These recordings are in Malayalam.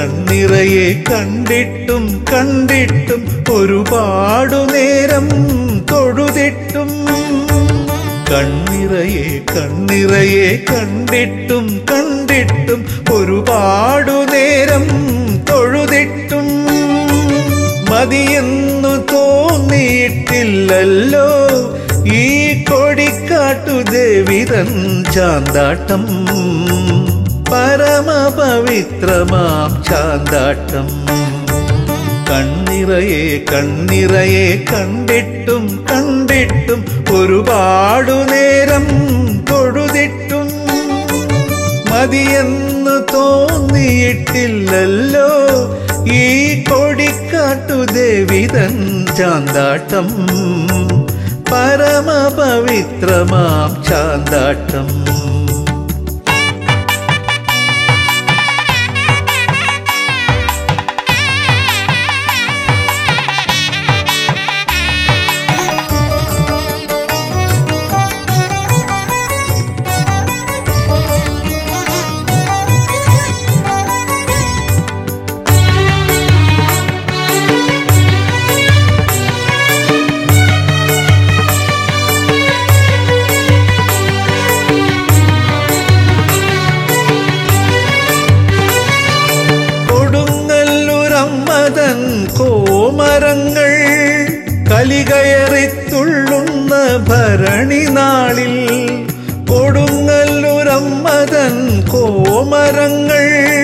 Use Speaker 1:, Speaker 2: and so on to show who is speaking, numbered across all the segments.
Speaker 1: കണ്ണിറയെ കണ്ടിട്ടും കണ്ടിട്ടും ഒരുപാടു നേരം തൊഴുതിട്ടും കണ്ണിറയെ കണ്ണിറയെ കണ്ടിട്ടും കണ്ടിട്ടും ഒരുപാടു നേരം തൊഴുതിട്ടും മതിയെന്നു തോന്നിയിട്ടില്ലല്ലോ ഈ കൊടിക്കാട്ടു ദേവിതൻ ചാന്താട്ടം പരമപവിത്രമാം ചാന്താട്ടം കണ്ണിറയെ കണ്ണിറയെ കണ്ടിട്ടും കണ്ടിട്ടും ഒരുപാടു നേരം തൊഴുതിട്ടും മതിയെന്ന് തോന്നിയിട്ടില്ലല്ലോ ഈ കൊടിക്കാട്ടു ദേവിതൻ ചാന്താട്ടം പരമപവിത്രമാം ചാന്താട്ടം കൊടുങ്ങല്ലൂരമ്മതൻ കോമരങ്ങൾ കലികയറിത്തുള്ളുന്ന ഭരണി നാളിൽ കൊടുങ്ങല്ലൂരമ്മതൻ കോമരങ്ങൾ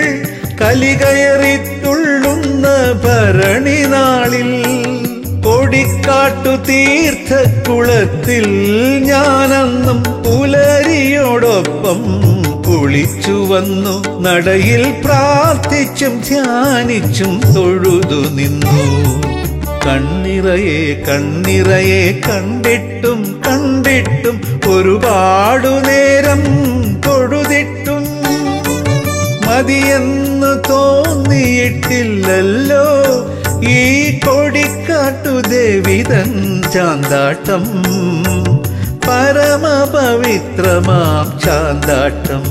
Speaker 1: കലികയറിത്തുള്ളുന്ന ഭരണി നാളിൽ കൊടിക്കാട്ടു തീർത്ഥക്കുളത്തിൽ ഞാനന്നും പുലരിയോടൊപ്പം കുളിച്ചു വന്നു നടയിൽ പ്രാർത്ഥിച്ചും ധ്യാനിച്ചും തൊഴുതു നിന്നു കണ്ണിറയെ കണ്ണിറയെ കണ്ടിട്ടും കണ്ടിട്ടും ഒരുപാടു നേരം തൊഴുതിട്ടും മതിയെന്ന് തോന്നിയിട്ടില്ലല്ലോ ഈ കൊടിക്കാട്ടു ദേവിതൻ ചാന്താട്ടം പരമപവിത്രമാം ചാന്താട്ടം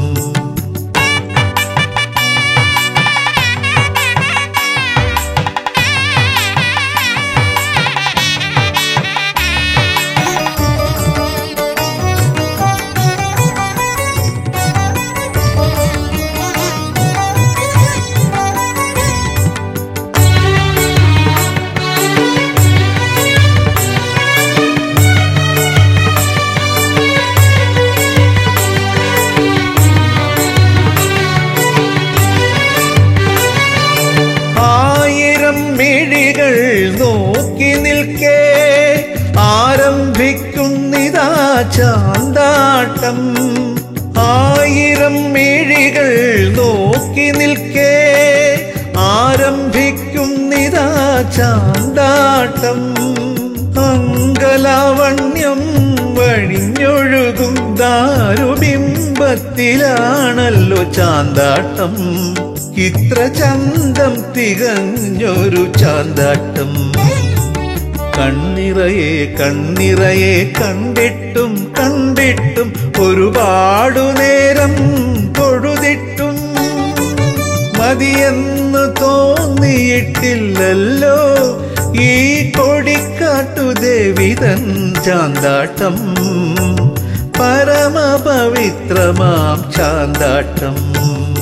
Speaker 1: ആയിരം മിഴികൾ നോക്കി നിൽക്കേ ആരംഭിക്കുന്നിതാ ചാന്താട്ടം ആയിരം മിഴികൾ നോക്കി നിൽക്കേ ആരംഭിക്കുന്നിതാ ചാന്താട്ടം അങ്കലാവണ്യം വഴിഞ്ഞൊഴുകും ദാരുബിംബത്തിലാണല്ലോ ചാന്താട്ടം ഇത്ര ചന്തം തികഞ്ഞൊരു ചാന്താട്ടം കണ്ണിറയെ കണ്ണിറയെ കണ്ടിട്ടും കണ്ടിട്ടും ഒരുപാടു നേരം തൊഴുതിട്ടും മതിയെന്ന് തോന്നിയിട്ടില്ലല്ലോ ഈ കൊടിക്കാട്ടു ദേവിതൻ ചാന്താട്ടം പരമപവിത്രമാം ചാന്താട്ടം